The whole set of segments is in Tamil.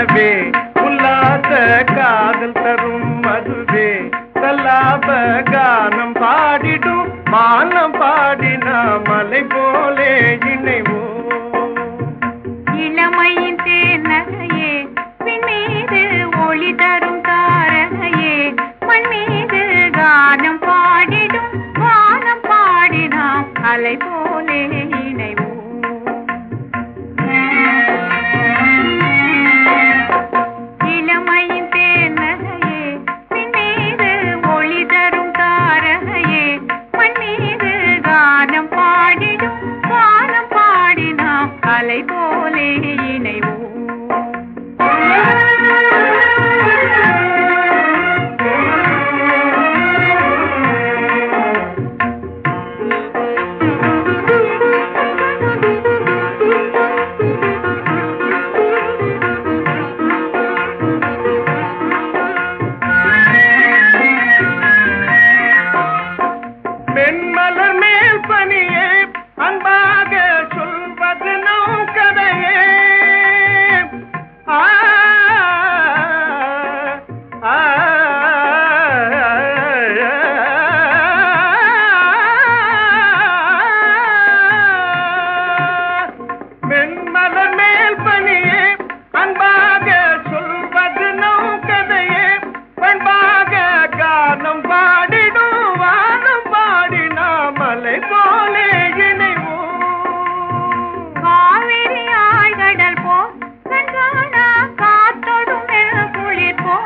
நிலவே உல்லாச காதல் தரும் மதுவே சல்லாப கானம் பாடிடும் மானம் பாடினா மலை போலே இணைவோம் இளமையின் தேனகையே பின் மீது ஒளி தரும் தாரகையே மண் மீது கானம் பாடிடும் வானம் பாடினாம் அலை போலே இணைவோம் இளமையின் தேனகையே பின் மீது ஒளி தரும் தாரகையே மண் மீது கானம் பாடிடும் வானம் பாடினாம் அலை போலே இணைவோம் மென்மலர் மேல் பனியே அன்பாக சொல்வது நம் கதையே ஆ, ஆ, மென்மலர் மேல் பனியே அன்பாக சொல்வது நம் கதையே பண்பாக கானம் பாடிடும் வானம் பாடினா மலை போலே இணைவோம் காவிரி ஆழ்கடல் போ கண்காணா காத்தொடும் மெல் குளிர் போ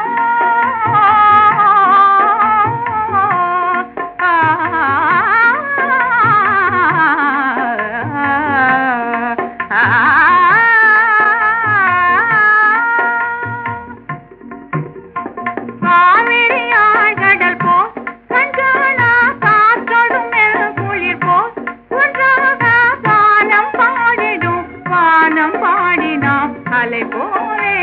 காவிரி ஆழ்கடல் போ கண்காணா காத்தொடும் மெல் குளிர் போ ஒன்றாக வானம் பாடிடும் வானம் பாடினாம் அலை போலே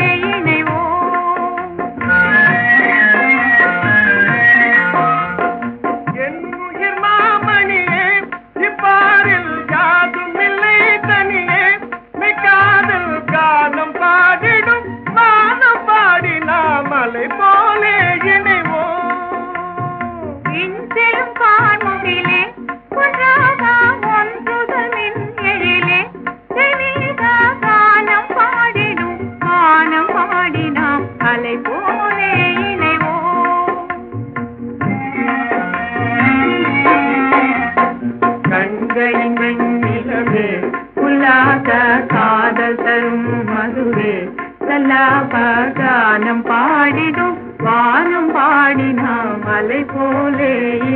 இணைவோம் என் உயிர் மாமணியே இப்பாரில் யாதும் இல்லை தனியே மிக்காதல் காலம் பாடிடும் மானம் பாடினா மலை போலே இணைவோம் இன்செலும் பார்முகிலே ஒன்றாக ஒன்றுதல் மின் எழிலே தெளித கானம் பாடிடும் கானம் பாடினாம் அலை போலே இணைவோம் கண்களின் வெண்ணிலவே உல்லாச காதல் தரும் மதுவே கானம் பாடிடும் வானம் பாடினாம் அலை போலே